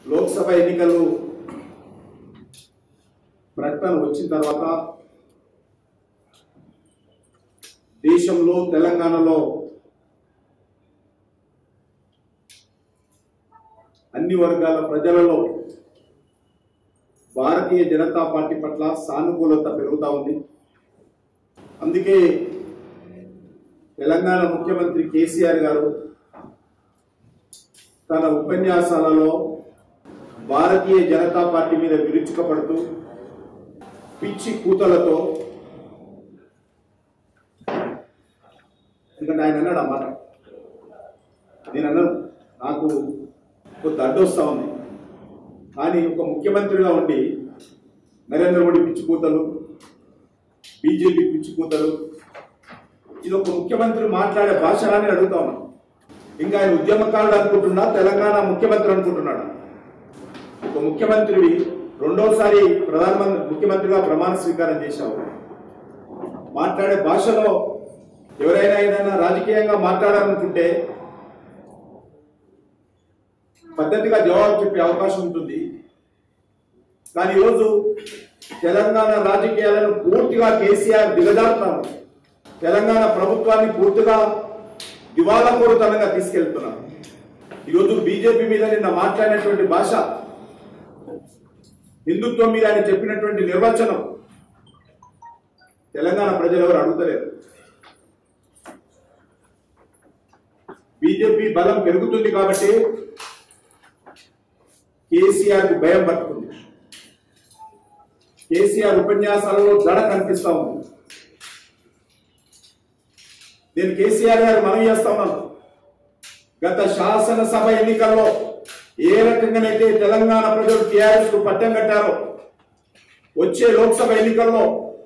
లోక్సభ ఎన్నికలు ప్రకటన వచ్చిన తర్వాత దేశంలో తెలంగాణలో అన్ని వర్గాల ప్రజలలో భారతీయ జనతా పార్టీ పట్ల సానుకూలత పెరుగుతూ ఉంది అందుకే తెలంగాణ ముఖ్యమంత్రి కేసీఆర్ గారు తన ఉపన్యాసాలలో భారతీయ జనతా పార్టీ మీద విరుచుకపడుతూ పిచ్చి కూతలతో ఎందుకంటే ఆయన అన్నాడు అన్నమాట నేను అన్నాను నాకు కొంత అడ్డొస్తా ఉంది కానీ ఒక ముఖ్యమంత్రిగా ఉండి నరేంద్ర మోడీ పిచ్చి కూతలు బీజేపీ పిచ్చి కూతలు ఇది ఒక ముఖ్యమంత్రి మాట్లాడే భాష అని అడుగుతా ఉన్నాను ఇంకా ఆయన ఉద్యమకారుడు అనుకుంటున్నా తెలంగాణ ముఖ్యమంత్రి అనుకుంటున్నాడు ఒక ముఖ్యమంత్రివి రెండోసారి ప్రధానమంత్రి ముఖ్యమంత్రిగా ప్రమాణ స్వీకారం చేశావు మాట్లాడే భాషలో ఎవరైనా ఏదైనా రాజకీయంగా మాట్లాడాలనుకుంటే పద్ధతిగా జవాబు చెప్పే అవకాశం ఉంటుంది కానీ ఈరోజు తెలంగాణ రాజకీయాలను పూర్తిగా కేసీఆర్ దిగజారుతున్నారు తెలంగాణ ప్రభుత్వాన్ని పూర్తిగా దివాలాకోరుతనంగా తీసుకెళ్తున్నారు ఈరోజు బీజేపీ మీద నిన్న మాట్లాడినటువంటి భాష హిందుత్వం మీద ఆయన చెప్పినటువంటి నిర్వచనం తెలంగాణ ప్రజలు ఎవరు అడుగుతలేరు బీజేపీ బలం పెరుగుతుంది కాబట్టి కేసీఆర్ కు భయం పట్టుకుంది కేసీఆర్ ఉపన్యాసాలలో దడ కనిపిస్తా ఉంది నేను కేసీఆర్ గారు మనవి చేస్తా ఉన్నాను గత శాసనసభ ఎన్నికల్లో ఏ రకంగానైతే తెలంగాణ ప్రజలు టీఆర్ఎస్ కు పట్టం కట్టారో వచ్చే లోక్సభ ఎన్నికల్లో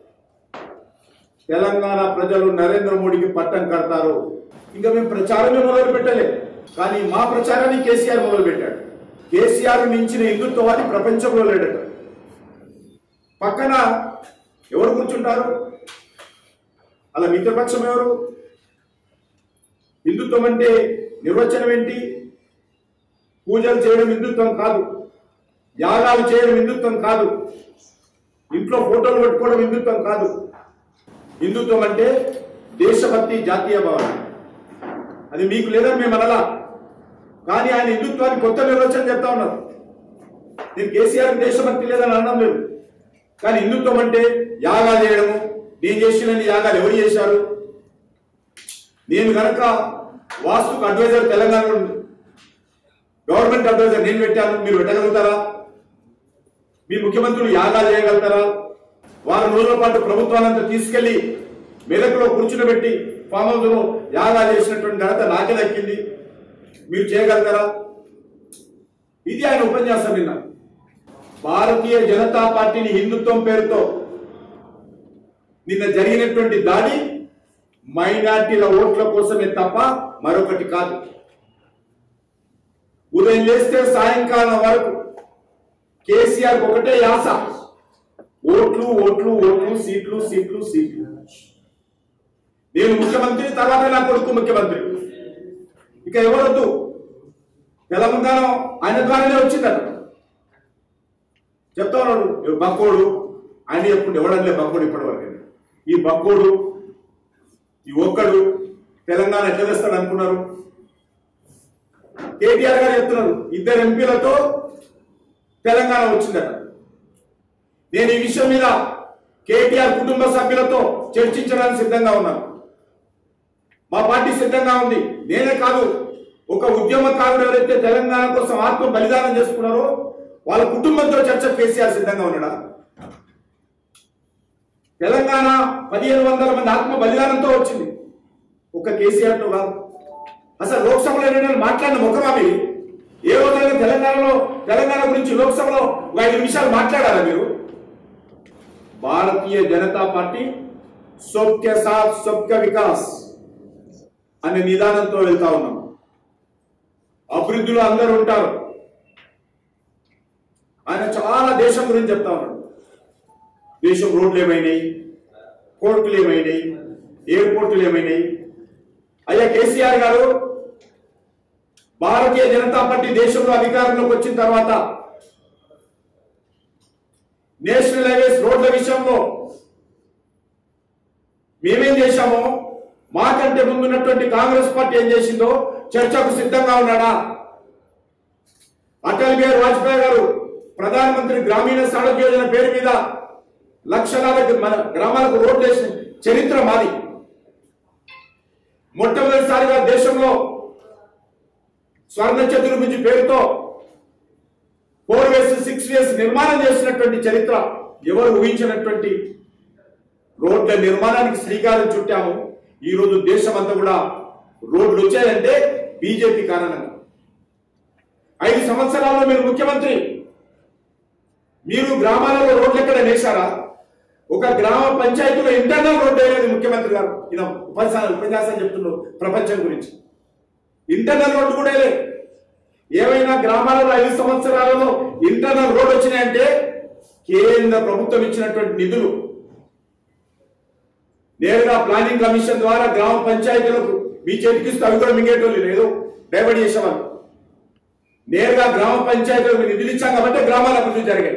తెలంగాణ ప్రజలు నరేంద్ర మోడీకి పట్టం కడతారు ఇంకా మేము ప్రచారమే మొదలు పెట్టలేదు కానీ మా ప్రచారాన్ని కేసీఆర్ మొదలు పెట్టాడు కేసీఆర్ మించిన హిందుత్వాన్ని ప్రపంచంలో లేడట పక్కన ఎవరు కూర్చుంటారు అలా మిత్రపక్షం ఎవరు హిందుత్వం అంటే నిర్వచనం ఏంటి పూజలు చేయడం హిందుత్వం కాదు యాగాలు చేయడం హిందుత్వం కాదు ఇంట్లో ఫోటోలు పెట్టుకోవడం హిందుత్వం కాదు హిందుత్వం అంటే దేశభక్తి జాతీయ భావన అది మీకు లేదని మేము అనలా కానీ ఆయన హిందుత్వానికి కొత్త నిర్వచనం చెప్తా ఉన్నారు నేను కేసీఆర్ దేశభక్తి లేదని అనడం లేదు కానీ హిందుత్వం అంటే యాగాలు చేయడము నేను చేసిన యాగాలు ఎవరు చేశారు నేను గనక వాస్తుకు అడ్వైజర్ తెలంగాణలో ఉంది గవర్నమెంట్ అడ్వైజర్ నేను పెట్టాను మీరు పెట్టగలుగుతారా మీ ముఖ్యమంత్రులు యాగాలు చేయగలుగుతారా వారం రోజుల పాటు ప్రభుత్వాలంతా తీసుకెళ్లి మెదకులో కూర్చునబెట్టి ఫామ్ హౌస్ లో యాగాలు చేసినటువంటి ఘనత నాకే దక్కింది మీరు చేయగలుగుతారా ఇది ఆయన ఉపన్యాసం నిన్న భారతీయ జనతా పార్టీని హిందుత్వం పేరుతో నిన్న జరిగినటువంటి దాడి మైనార్టీల ఓట్ల కోసమే తప్ప మరొకటి కాదు ఉదయం లేస్తే సాయంకాలం వరకు కేసీఆర్ ఒకటే యాస ఓట్లు ఓట్లు ఓట్లు సీట్లు సీట్లు సీట్లు నేను ముఖ్యమంత్రి తర్వాత నా కొడుకు ముఖ్యమంత్రి ఇక ఎవరొద్దు తెలంగాణ ఆయన ద్వారానే వచ్చిందట చెప్తా ఉన్నాడు "ఇవి బక్కోడు ఆయన చెప్పుడు ఎవడలే బక్కోడు ఇప్పటివరకు ఈ బక్కోడు ఈ ఒక్కడు తెలంగాణ ఎట్లా తెస్తాడు అనుకున్నారు కేటీఆర్ గారు చెప్తున్నారు ఇద్దరు ఎంపీలతో తెలంగాణ వచ్చిందట నేను ఈ విషయం మీద కేటీఆర్ కుటుంబ సభ్యులతో చర్చించడానికి సిద్ధంగా ఉన్నాను మా పార్టీ సిద్ధంగా ఉంది నేనే కాదు ఒక ఉద్యమకారుడు ఎవరైతే తెలంగాణ కోసం ఆత్మ బలిదానం చేసుకున్నారో వాళ్ళ కుటుంబంతో చర్చ కేసీఆర్ సిద్ధంగా ఉన్నాడా తెలంగాణ పదిహేను వందల మంది ఆత్మ బలిదానంతో వచ్చింది ఒక కేసీఆర్ తో కాదు అసలు లోక్సభలో ఎన్నడూ మాట్లాడిన ముఖం అవి ఏ రోజైనా తెలంగాణలో తెలంగాణ గురించి లోక్సభలో ఒక ఐదు నిమిషాలు మాట్లాడారా మీరు భారతీయ జనతా పార్టీ సొబ్కే సాత్ సొబ్కే వికాస్ అనే నిదానంతో వెళ్తా ఉన్నాం అభివృద్ధిలో అందరూ ఉంటారు ఆయన చాలా దేశం గురించి చెప్తా ఉన్నాడు దేశం రోడ్లు ఏమైనాయి కోర్టులు ఏమైనాయి ఎయిర్పోర్టులు ఏమైనాయి అయ్యా కేసీఆర్ గారు భారతీయ జనతా పార్టీ దేశంలో అధికారంలోకి వచ్చిన తర్వాత నేషనల్ హైవేస్ రోడ్ల విషయంలో మేమేం చేశామో మాకంటే ముందున్నటువంటి కాంగ్రెస్ పార్టీ ఏం చేసిందో చర్చకు సిద్ధంగా ఉన్నాడా అటల్ బిహారీ వాజ్పేయి గారు ప్రధానమంత్రి గ్రామీణ సడక్ యోజన పేరు మీద లక్షలాది మన గ్రామాలకు రోడ్లు వేసిన చరిత్ర మాది మొట్టమొదటిసారిగా దేశంలో స్వర్ణ చతుర్భుజి పేరుతో ఫోర్ వేస్ సిక్స్ వేస్ నిర్మాణం చేసినటువంటి చరిత్ర ఎవరు ఊహించినటువంటి రోడ్ల నిర్మాణానికి శ్రీకారం చుట్టాము ఈ రోజు దేశం అంతా కూడా రోడ్లు వచ్చాయంటే బీజేపీ కారణంగా ఐదు సంవత్సరాల్లో మీరు ముఖ్యమంత్రి మీరు గ్రామాలలో రోడ్లు ఎక్కడ వేశారా ఒక గ్రామ పంచాయతీలో ఇంటర్నల్ రోడ్డు వేయలేదు ముఖ్యమంత్రి గారు ఈయన ఉపన్యాసాలు ఉపన్యాసం చెప్తున్నారు ప్రపంచం గురించి ఇంటర్నల్ రోడ్డు కూడా వేయలేదు ఏమైనా గ్రామాలలో ఐదు సంవత్సరాలలో ఇంటర్నల్ రోడ్ వచ్చినాయంటే కేంద్ర ప్రభుత్వం ఇచ్చినటువంటి నిధులు నేరుగా ప్లానింగ్ కమిషన్ ద్వారా గ్రామ పంచాయతీలకు మీ చేతికి ఇస్తే అవి కూడా మింగేటోళ్ళు లేదు డైవర్ట్ చేసేవాళ్ళు నేరుగా గ్రామ పంచాయతీలకు నిధులు ఇచ్చాం కాబట్టి గ్రామాల అభివృద్ధి జరిగాయి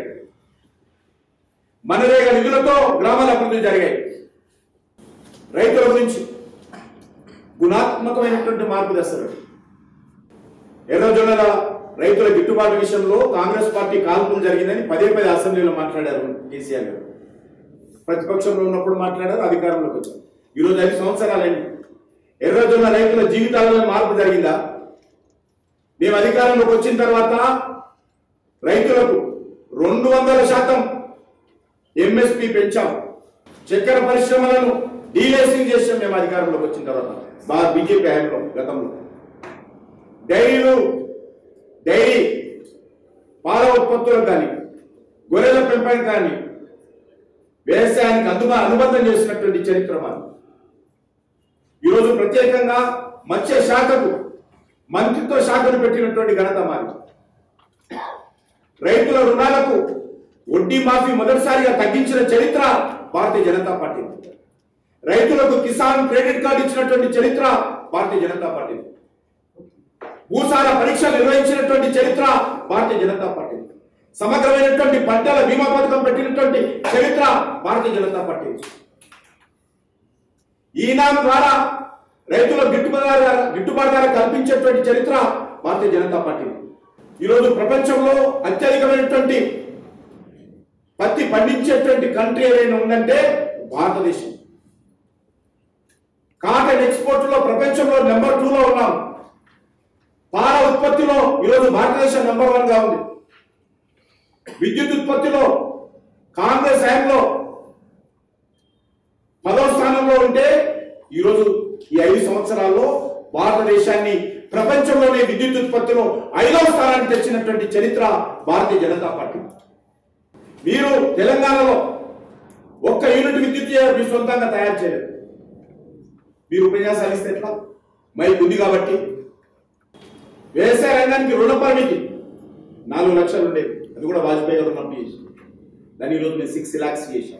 మనరేగా నిధులతో గ్రామాల అభివృద్ధి జరిగాయి రైతుల గురించి గుణాత్మకమైనటువంటి మార్పు తెస్తారు ఎర్రజొన్నల రైతుల గిట్టుబాటు విషయంలో కాంగ్రెస్ పార్టీ కాల్పులు జరిగిందని పదే పదే అసెంబ్లీలో మాట్లాడారు కేసీఆర్ గారు ప్రతిపక్షంలో ఉన్నప్పుడు మాట్లాడారు అధికారంలోకి వచ్చారు ఈరోజు ఐదు సంవత్సరాలైంది ఎర్రజొన్న రైతుల జీవితాలలో మార్పు జరిగిందా మేము అధికారంలోకి వచ్చిన తర్వాత రైతులకు రెండు వందల శాతం ఎంఎస్పి పెంచాం చక్కెర పరిశ్రమలను డీలేసింగ్ చేసాం మేము అధికారంలోకి వచ్చిన తర్వాత బాగా బీజేపీ హయాంలో గతంలో డైరీలు డైరీ పాల ఉత్పత్తులకు కానీ గొర్రెల పెంపకం కానీ వ్యవసాయానికి అందుబా అనుబంధం చేసినటువంటి చరిత్ర మాది ఈరోజు ప్రత్యేకంగా మత్స్య శాఖకు మంత్రిత్వ శాఖను పెట్టినటువంటి ఘనత మాది రైతుల రుణాలకు వడ్డీ మాఫీ మొదటిసారిగా తగ్గించిన చరిత్ర భారతీయ జనతా పార్టీ రైతులకు కిసాన్ క్రెడిట్ కార్డు ఇచ్చినటువంటి చరిత్ర భారతీయ జనతా పార్టీ భూసార పరీక్షలు నిర్వహించినటువంటి చరిత్ర భారతీయ జనతా పార్టీ సమగ్రమైనటువంటి పంటల బీమా పథకం పెట్టినటువంటి చరిత్ర భారతీయ జనతా పార్టీ ఈనాడు ద్వారా రైతుల గిట్టుబాటు ధర గిట్టుబాటు ధర కల్పించేటువంటి చరిత్ర భారతీయ జనతా పార్టీ ఈరోజు ప్రపంచంలో అత్యధికమైనటువంటి పత్తి పండించేటువంటి కంట్రీ ఏదైనా ఉందంటే భారతదేశం కాటన్ ఎక్స్పోర్ట్ లో ప్రపంచంలో నెంబర్ టూ లో ఉన్నాం పాల ఉత్పత్తిలో ఈరోజు భారతదేశం నెంబర్ వన్ గా ఉంది విద్యుత్ ఉత్పత్తిలో కాంగ్రెస్ హయాంలో పదో స్థానంలో ఉంటే ఈరోజు ఈ ఐదు సంవత్సరాల్లో భారతదేశాన్ని ప్రపంచంలోనే విద్యుత్ ఉత్పత్తిలో ఐదవ స్థానానికి తెచ్చినటువంటి చరిత్ర భారతీయ జనతా పార్టీ మీరు తెలంగాణలో ఒక్క యూనిట్ విద్యుత్ మీ సొంతంగా తయారు చేయలేదు మీరు ఉపన్యాసాలు ఇస్తే ఎట్లా మైక్ ఉంది కాబట్టి వ్యవసాయ రంగానికి రుణ పరిమితి నాలుగు లక్షలు ఉండేది అది కూడా వాజ్పేయి గారు పంపించేసి దాన్ని ఈరోజు మేము సిక్స్ ల్యాక్స్ చేశాం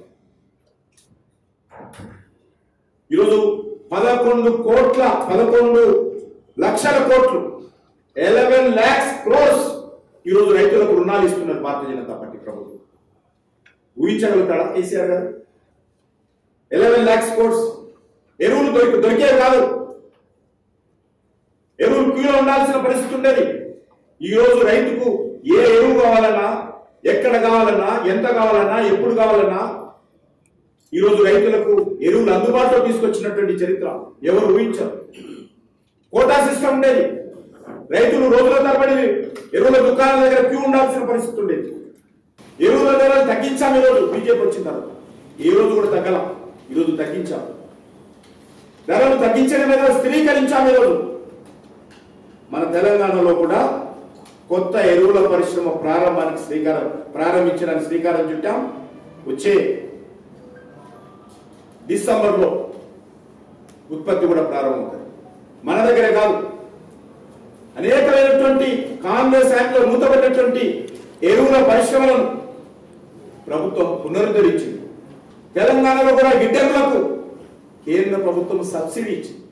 ఈరోజు పదకొండు కోట్ల పదకొండు లక్షల కోట్లు ఎలెవెన్ ల్యాక్స్ క్రోర్స్ ఈరోజు రైతులకు రుణాలు ఇస్తున్నారు భారతీయ జనతా పార్టీ ప్రభుత్వం ఊహించగలుగుతాడా కేసీఆర్ గారు ఎలెవెన్ ల్యాక్స్ క్రోర్స్ ఎరువులు దొరికి దొరికేవి కాదు ఎరువులు క్యూలో ఉండాల్సిన పరిస్థితి ఉండేది ఈ రోజు రైతుకు ఏ ఎరువు కావాలన్నా ఎక్కడ కావాలన్నా ఎంత కావాలన్నా ఎప్పుడు కావాలన్నా ఈ రోజు రైతులకు ఎరువులు అందుబాటులో తీసుకొచ్చినటువంటి చరిత్ర ఎవరు ఊహించారు కోటా సిస్టమ్ ఉండేది రైతులు రోజుల తరబడి ఎరువుల దుకాణాల దగ్గర క్యూ ఉండాల్సిన పరిస్థితి ఉండేది ఎరువుల ధరలు తగ్గించాం ఈరోజు బీజేపీ వచ్చిన తర్వాత ఈ రోజు కూడా తగ్గలం ఈరోజు తగ్గించాం ధరలు తగ్గించడం మీద స్థిరీకరించాం ఈరోజు మన తెలంగాణలో కూడా కొత్త ఎరువుల పరిశ్రమ ప్రారంభానికి శ్రీకారం ప్రారంభించడానికి శ్రీకారం చుట్టాం వచ్చే డిసెంబర్లో ఉత్పత్తి కూడా ప్రారంభమవుతుంది మన దగ్గరే కాదు అనేకమైనటువంటి కాంగ్రెస్ హయాంలో మూతపడినటువంటి ఎరువుల పరిశ్రమలను ప్రభుత్వం పునరుద్ధరించింది తెలంగాణలో కూడా గిడ్డంగులకు కేంద్ర ప్రభుత్వం సబ్సిడీ ఇచ్చింది